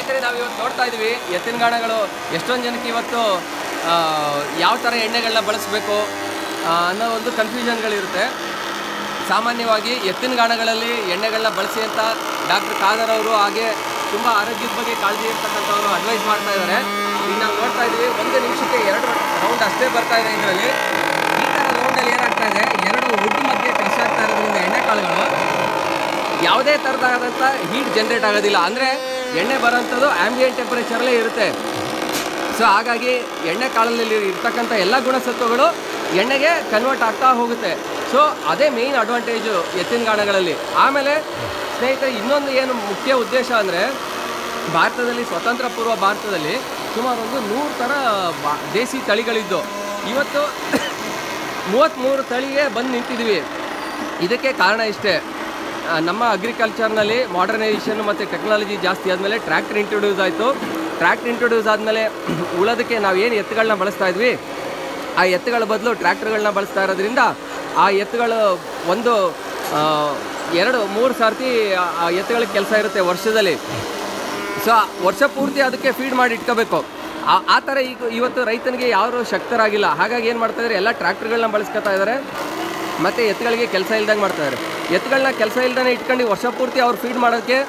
ಸ್ನೇಹಿತರೆ ನಾವು ಇವತ್ತು ನೋಡ್ತಾ ಇದ್ವಿ ಎತ್ತಿನ ಗಾಣಗಳು ಎಷ್ಟೊಂದು ಜನಕ್ಕೆ ಇವತ್ತು ಆ, ಯಾವ ಥರ ಎಣ್ಣೆಗಳನ್ನ ಬಳಸಬೇಕು ಅನ್ನೋ ಒಂದು ಕನ್ಫ್ಯೂಷನ್ಗಳಿರುತ್ತೆ ಸಾಮಾನ್ಯವಾಗಿ ಎತ್ತಿನ ಗಾಣಗಳಲ್ಲಿ ಎಣ್ಣೆಗಳನ್ನ ಬಳಸಿ ಅಂತ ಡಾಕ್ಟರ್ ಖಾದರ್ ಅವರು ಹಾಗೆ ತುಂಬ ಆರೋಗ್ಯದ ಬಗ್ಗೆ ಕಾಳಜಿ ಇರ್ತಕ್ಕಂಥವ್ರು ಅಡ್ವೈಸ್ ಮಾಡ್ತಾ ಇದ್ದಾರೆ ಈಗ ನಾವು ನೋಡ್ತಾ ಇದ್ವಿ ಒಂದು ನಿಮಿಷಕ್ಕೆ ಎರಡು ರೌಂಡ್ ಅಷ್ಟೇ ಬರ್ತಾ ಇದೆ ಇದರಲ್ಲಿ ಈ ಥರ ರೌಂಡಲ್ಲಿ ಏನಾಗ್ತಾ ಇದೆ ಎರಡು ಉಡ್ಡು ಮಧ್ಯೆ ಕ್ರಶ್ ಆಗ್ತಾ ಇರೋದ್ರಿಂದ ಎಣ್ಣೆ ಕಾಳುಗಳು ಯಾವುದೇ ಥರದಾದಂಥ ಹೀಟ್ ಜನ್ರೇಟ್ ಆಗೋದಿಲ್ಲ ಅಂದರೆ ಎಣ್ಣೆ ಬರೋಂಥದ್ದು ಆಂಬಿಯಂಟ್ ಟೆಂಪರೇಚರಲ್ಲೇ ಇರುತ್ತೆ ಸೊ ಹಾಗಾಗಿ ಎಣ್ಣೆ ಕಾಳಲ್ಲಿ ಇರ್ತಕ್ಕಂಥ ಎಲ್ಲ ಗುಣಸತ್ವಗಳು ಎಣ್ಣೆಗೆ ಕನ್ವರ್ಟ್ ಆಗ್ತಾ ಹೋಗುತ್ತೆ ಸೊ ಅದೇ ಮೇಯ್ನ್ ಅಡ್ವಾಂಟೇಜು ಎತ್ತಿನ ಗಾಣಗಳಲ್ಲಿ ಆಮೇಲೆ ಸ್ನೇಹಿತರೆ ಇನ್ನೊಂದು ಏನು ಮುಖ್ಯ ಉದ್ದೇಶ ಅಂದರೆ ಭಾರತದಲ್ಲಿ ಸ್ವತಂತ್ರ ಪೂರ್ವ ಭಾರತದಲ್ಲಿ ಸುಮಾರು ಒಂದು ನೂರು ಥರ ಬಾ ದೇಸಿ ತಳಿಗಳಿದ್ದು ಇವತ್ತು ಮೂವತ್ತ್ಮೂರು ತಳಿಗೆ ಬಂದು ನಿಂತಿದ್ವಿ ಇದಕ್ಕೆ ಕಾರಣ ಇಷ್ಟೇ ಆ, ನಮ್ಮ ಅಗ್ರಿಕಲ್ಚರ್ನಲ್ಲಿ ಮಾಡರ್ನೈಸೇಷನ್ ಮತ್ತು ಟೆಕ್ನಾಲಜಿ ಜಾಸ್ತಿ ಆದಮೇಲೆ ಟ್ರ್ಯಾಕ್ಟರ್ ಇಂಟ್ರೊಡ್ಯೂಸ್ ಆಯಿತು ಟ್ರ್ಯಾಕ್ಟರ್ ಇಂಟ್ರೊಡ್ಯೂಸ್ ಆದಮೇಲೆ ಉಳೋದಕ್ಕೆ ನಾವು ಏನು ಎತ್ತುಗಳನ್ನ ಬಳಸ್ತಾ ಇದ್ವಿ ಆ ಎತ್ತುಗಳ ಬದಲು ಟ್ರ್ಯಾಕ್ಟರ್ಗಳನ್ನ ಬಳಸ್ತಾ ಇರೋದ್ರಿಂದ ಆ ಎತ್ತುಗಳು ಒಂದು ಆ, ಎರಡು ಮೂರು ಸರ್ತಿ ಆ- ಆ ಎತ್ತುಗಳಿಗೆ ಕೆಲಸ ಇರುತ್ತೆ ವರ್ಷದಲ್ಲಿ ಸೊ ವರ್ಷ ಪೂರ್ತಿ ಅದಕ್ಕೆ ಫೀಡ್ ಮಾಡಿ ಇಟ್ಕೋಬೇಕು ಆ- ಆ ಥರ ಈಗ ಇವತ್ತು ರೈತನಿಗೆ ಯಾರು ಶಕ್ತರಾಗಿಲ್ಲ ಹಾಗಾಗಿ ಏನು ಮಾಡ್ತಾ ಇದ್ದಾರೆ ಎಲ್ಲ ಟ್ರ್ಯಾಕ್ಟರ್ಗಳನ್ನ ಬಳಸ್ಕೊತಾ ಇದ್ದಾರೆ ಮತ್ತು ಎತ್ತುಗಳಿಗೆ ಕೆಲಸ ಇಲ್ದಂಗೆ ಮಾಡ್ತಾ ಇದ್ದಾರೆ ಎತ್ತುಗಳನ್ನ ಕೆಲಸ ಇಲ್ದೇ ಇಟ್ಕೊಂಡು ವರ್ಷ ಪೂರ್ತಿ ಅವ್ರು ಫೀಡ್ ಮಾಡೋಕ್ಕೆ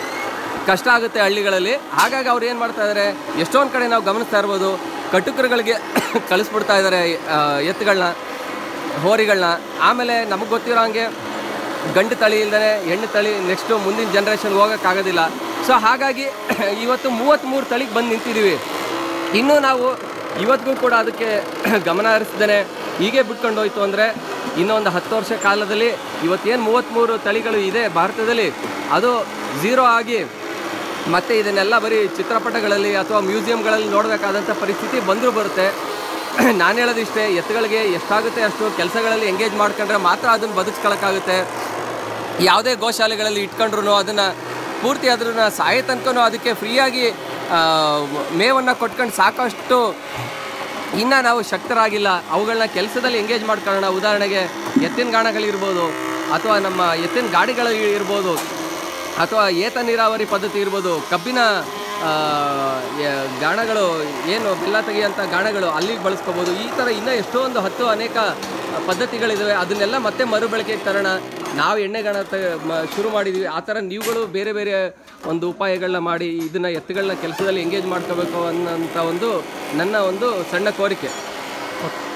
ಕಷ್ಟ ಆಗುತ್ತೆ ಹಳ್ಳಿಗಳಲ್ಲಿ ಹಾಗಾಗಿ ಅವ್ರು ಏನು ಮಾಡ್ತಾ ಇದ್ದಾರೆ ಎಷ್ಟೊಂದು ಕಡೆ ನಾವು ಗಮನಿಸ್ತಾ ಇರ್ಬೋದು ಕಟುಕರುಗಳಿಗೆ ಕಳಿಸ್ಬಿಡ್ತಾ ಇದ್ದಾರೆ ಆ, ಎತ್ತುಗಳನ್ನ ಹೋರಿಗಳನ್ನ ಆಮೇಲೆ ನಮಗೆ ಗೊತ್ತಿರೋ ಹಂಗೆ ಗಂಡು ತಳಿ ಇಲ್ದೇ ಹೆಣ್ಣು ತಳಿ ನೆಕ್ಸ್ಟು ಮುಂದಿನ ಜನ್ರೇಷನ್ಗೆ ಹೋಗೋಕ್ಕಾಗೋದಿಲ್ಲ ಸೊ ಹಾಗಾಗಿ ಇವತ್ತು ಮೂವತ್ತ್ಮೂರು ತಳಿಗೆ ಬಂದು ನಿಂತಿದ್ದೀವಿ ಇನ್ನೂ ನಾವು ಇವತ್ತಿಗೂ ಕೂಡ ಅದಕ್ಕೆ ಗಮನ ಹರಿಸ್ದೇ ಹೀಗೆ ಬಿಟ್ಕೊಂಡು ಹೋಯ್ತು ಅಂದರೆ ಇನ್ನೊಂದು ಹತ್ತು ವರ್ಷ ಕಾಲದಲ್ಲಿ ಇವತ್ತೇನು ಮೂವತ್ತ್ಮೂರು ತಳಿಗಳು ಇದೆ ಭಾರತದಲ್ಲಿ ಅದು ಝೀರೋ ಆಗಿ ಮತ್ತೆ ಇದನ್ನೆಲ್ಲ ಬರೀ ಚಿತ್ರಪಟಗಳಲ್ಲಿ ಅಥವಾ ಮ್ಯೂಸಿಯಂಗಳಲ್ಲಿ ನೋಡಬೇಕಾದಂಥ ಪರಿಸ್ಥಿತಿ ಬಂದರೂ ಬರುತ್ತೆ ನಾನು ಹೇಳೋದಿಷ್ಟೇ ಎತ್ತುಗಳಿಗೆ ಎಷ್ಟಾಗುತ್ತೆ ಅಷ್ಟು ಕೆಲಸಗಳಲ್ಲಿ ಎಂಗೇಜ್ ಮಾಡ್ಕೊಂಡ್ರೆ ಮಾತ್ರ ಅದನ್ನು ಬದುಕ್ಸ್ಕೊಳಕ್ಕಾಗುತ್ತೆ ಯಾವುದೇ ಗೋಶಾಲೆಗಳಲ್ಲಿ ಇಟ್ಕೊಂಡ್ರು ಅದನ್ನು ಪೂರ್ತಿ ಅದನ್ನ ಸಾಯೋ ತನಕನೂ ಅದಕ್ಕೆ ಫ್ರೀಯಾಗಿ ಮೇವನ್ನು ಕೊಟ್ಕೊಂಡು ಸಾಕಷ್ಟು ಇನ್ನು ನಾವು ಶಕ್ತರಾಗಿಲ್ಲ ಅವುಗಳನ್ನ ಕೆಲಸದಲ್ಲಿ ಎಂಗೇಜ್ ಮಾಡ್ಕೊಳ್ಳೋಣ ಉದಾಹರಣೆಗೆ ಎತ್ತಿನ ಗಾಣಗಳಿರ್ಬೋದು ಅಥವಾ ನಮ್ಮ ಎತ್ತಿನ ಗಾಡಿಗಳು ಇರ್ಬೋದು ಅಥವಾ ಏತ ನೀರಾವರಿ ಪದ್ಧತಿ ಇರ್ಬೋದು ಕಬ್ಬಿನ ಆ, ಯ- ಗಾಣಗಳು ಏನು ಬೆಲ್ಲ ತೆಗೆಯುವಂಥ ಗಾಣಗಳು ಅಲ್ಲಿಗೆ ಬಳಸ್ಕೋಬೋದು ಈ ಥರ ಇನ್ನೂ ಎಷ್ಟೊಂದು ಹತ್ತು ಅನೇಕ ಪದ್ಧತಿಗಳಿದ್ದಾವೆ ಅದನ್ನೆಲ್ಲ ಮತ್ತೆ ಮರುಬಳಕೆಗೆ ತರೋಣ ನಾವು ಎಣ್ಣೆಗಾಣ ತ ಮ- ಶುರು ಮಾಡಿದ್ವಿ ಆ ಥರ ನೀವುಗಳು ಬೇರೆ ಬೇರೆ ಒಂದು ಉಪಾಯಗಳನ್ನ ಮಾಡಿ ಇದನ್ನು ಎತ್ತುಗಳನ್ನ ಕೆಲಸದಲ್ಲಿ ಎಂಗೇಜ್ ಮಾಡ್ಕೋಬೇಕು ಅನ್ನೋಂಥ ಒಂದು ನನ್ನ ಒಂದು ಸಣ್ಣ ಕೋರಿಕೆ